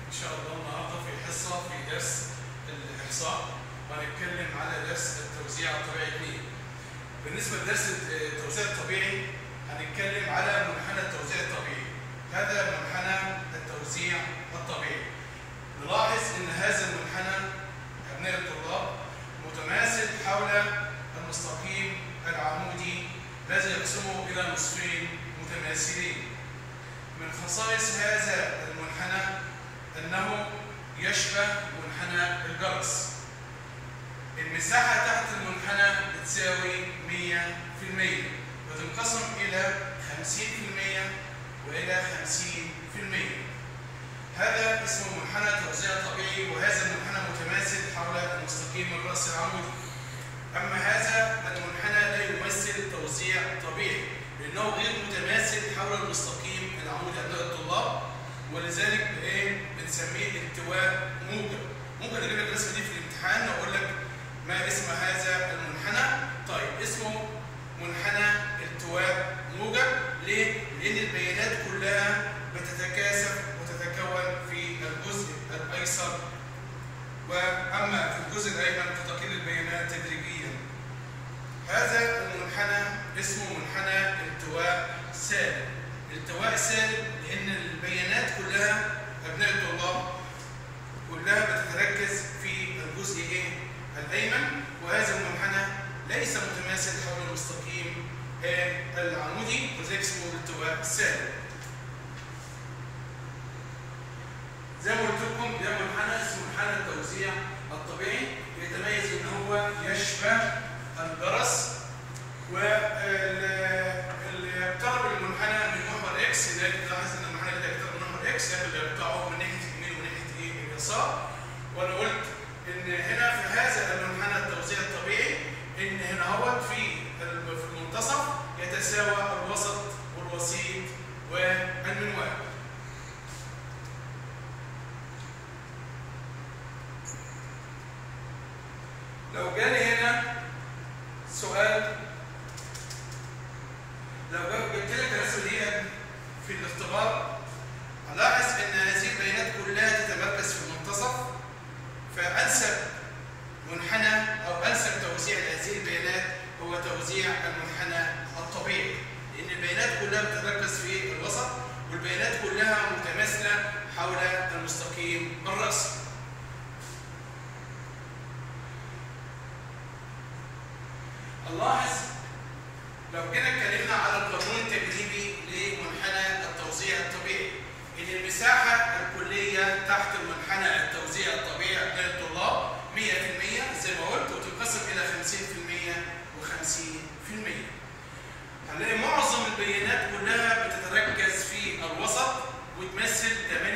إن شاء الله النهاردة في حصة في درس الإحصاء وهنتكلم على درس التوزيع الطبيعي 2 بالنسبة لدرس التوزيع الطبيعي هنتكلم على منحنى التوزيع الطبيعي هذا منحنى التوزيع الطبيعي نلاحظ أن هذا المنحنى أبناء الطلاب متماثل حول المستقيم العمودي الذي يقسمه إلى نصفين متماثلين من خصائص هذا المنحنى أنه يشبه منحنى الجرس المساحة تحت المنحنى بتساوي 100% وتنقسم إلى 50% وإلى 50% هذا اسمه منحنى توزيع طبيعي وهذا المنحنى متماثل حول المستقيم الرأس العمودي أما هذا المنحنى لا يمثل توزيع طبيعي لأنه غير متماثل حول المستقيم العمودي أبناء الطلاب ولذلك إيه بنسميه التواء موجب ممكن أجيب لك الرسمة دي في الامتحان وأقول لك ما اسم هذا المنحنى طيب اسمه منحنى التواء موجب ليه؟ لأن البيانات كلها بتتكاثف وتتكون في الجزء الأيسر وأما في الجزء الأيمن تقل البيانات تدريجيا هذا المنحنى اسمه منحنى التواء سالب التواء سالب لأن البيانات كلها أبناء الطلاب كلها بتتركز في الجزء إيه؟ الأيمن وهذا المنحنى ليس متماثل حول المستقيم العمودي ولذلك اسمه التواء السالب زي ما قلت لكم ده منحنى اسمه منحنى التوزيع الطبيعي يتميز ان هو يشبه الجرس واللي يقترب المنحنى من محور اكس اللي تلاحظ ان المنحنى ده يقترب من محور اكس يعني اللي يقطعه من ناحيه اليمين وناحيه ايه اليسار وانا قلت ان هنا في هذا المنحنى التوزيع الطبيعي ان هنا هو في في المنتصف يتساوى الوسط والوسيط والمنوال لو جالي هنا سؤال لو جبت لك الرسمه دي في الاختبار هلاحظ ان هذه البيانات كلها تتمركز في المنتصف فانسب منحنى او انسب توزيع لهذه البيانات هو توزيع المنحنى الطبيعي لان البيانات كلها بتتركز في الوسط والبيانات كلها متماثله حول المستقيم الراسي نلاحظ لو جينا اتكلمنا على القانون التجريبي لمنحنى التوزيع الطبيعي ان المساحه الكليه تحت المنحنى التوزيع الطبيعي بين الطلاب 100% زي ما قلت وتنقسم الى 50% و50% هنلاقي معظم البيانات كلها بتتركز في الوسط وتمثل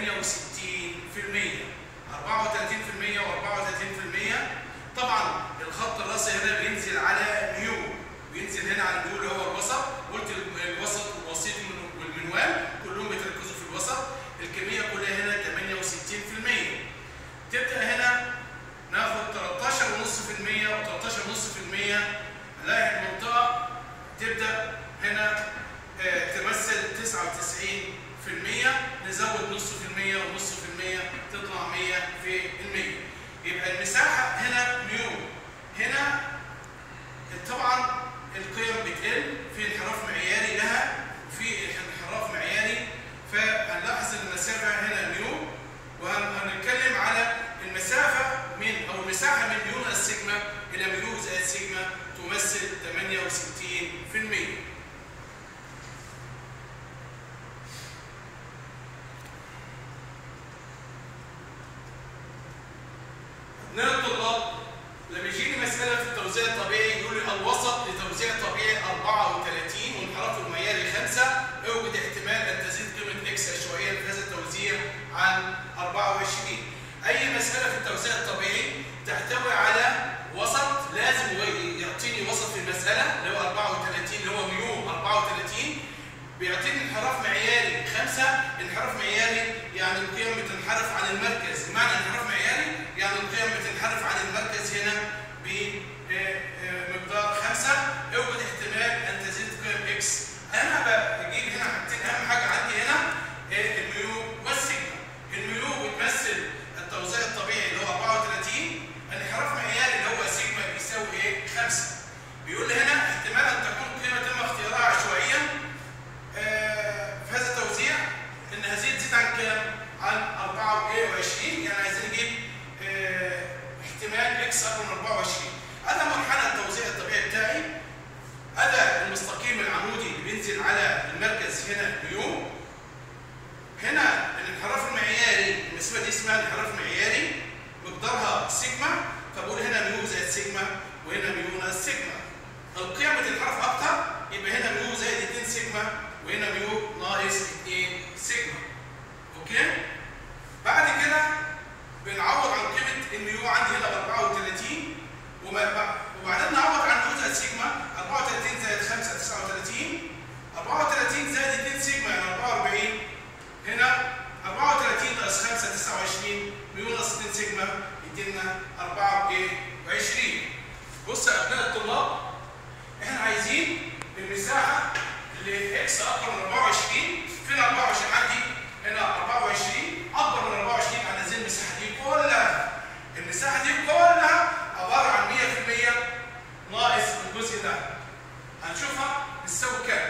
68% 34% و34% طبعا الخط الراسي هنا بينزل على نيو بينزل هنا على نيو اللي هو الوسط قلت الوسط والوسيط والمنوال كلهم بيتركزوا في الوسط الكميه كلها هنا 68% تبدا هنا ناخد 13.5% و13.5% هنلاقي المنطقه تبدا هنا آه تمثل 99% نزود نص في المية ونص في المية تطلع 100 في المية يبقى المساحة هنا ميو هنا طبعا القيم بتقل في انحراف معياري لها وفي انحراف معياري فهنلاحظ المسافة هنا ميو وهنتكلم على المسافة من أو المساحة من ميو ناقص سيجما إلى ميو زائد سيجما تمثل 68% من الطلاب لما يجيني مسألة في التوزيع الطبيعي يقول لي الوسط لتوزيع طبيعي 34 وانحراف المعياري 5 اوجد احتمال أن تزيد قيمة إكس عشوائيا في هذا التوزيع عن 24 أي مسألة في التوزيع الطبيعي تحتوي على وسط لازم يعطيني وسط في المسألة اللي هو 34 اللي هو ميو 34 بيعطيني انحراف معياري 5 انحراف معياري يعني القيم بتنحرف عن المركز بمعنى انحراف معياري يعني القيم بتنحرف عن المركز هنا بمقدار 5 اوجد احتمال ان تزيد قيم اكس انا بجيب هنا حاجتين اهم حاجه عندي هنا الميو والسيجما الميو بتمثل 20 يعني عايزين نجيب آه، احتمال اكس اكبر من 24 هذا منحنى التوزيع الطبيعي بتاعي هذا المستقيم العمودي اللي بينزل على المركز هنا ميو هنا الانحراف المعياري المسافه دي اسمها الانحراف المعياري مقدارها سيجما فبقول هنا ميو زائد سيجما وهنا ميو ناقص سيجما القيم بتنحرف اكتر يبقى هنا ميو زائد 2 سيجما وهنا ميو ناقص 2 سيجما اوكي بعد كده بنعوض عن قيمه الميو عندي هنا ب 34 وما- وبعدين نعوض عن ميو زائد سيجما 34 زائد 5 39 34 زائد 2 سيجما يعني 44 هنا 34 ناقص 5 29 ميو ناقص 2 سيجما يدينا 24 بص يا ابناء الطلاب احنا عايزين المساحه اللي اكس اكبر من 24 فين 24 عندي هنا 24 اكبر من 24 انا عايزين المساحه دي كلها المساحه دي كلها عباره عن 100% ناقص الجزء ده هنشوفها بتساوي كام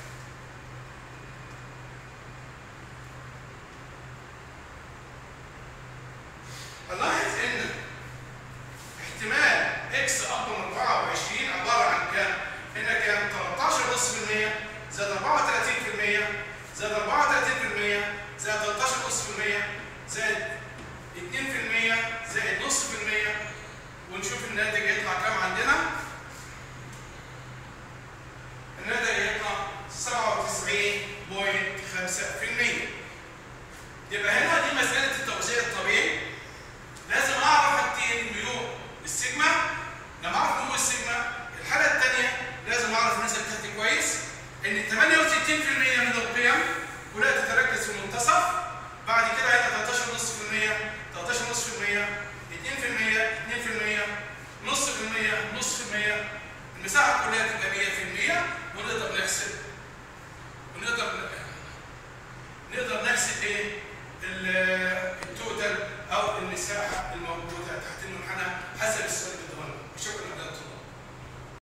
هنلاحظ ان احتمال اكس اكبر من 24 عباره عن كام؟ هنا كام؟ 13 نص في المية زائد 34 في المية زائد 34 في المية زائد 13 نص في المية زائد 2 في المية زائد نص في المية ونشوف الناتج يطلع كام عندنا الناتج يطلع 97.5% يبقى هنا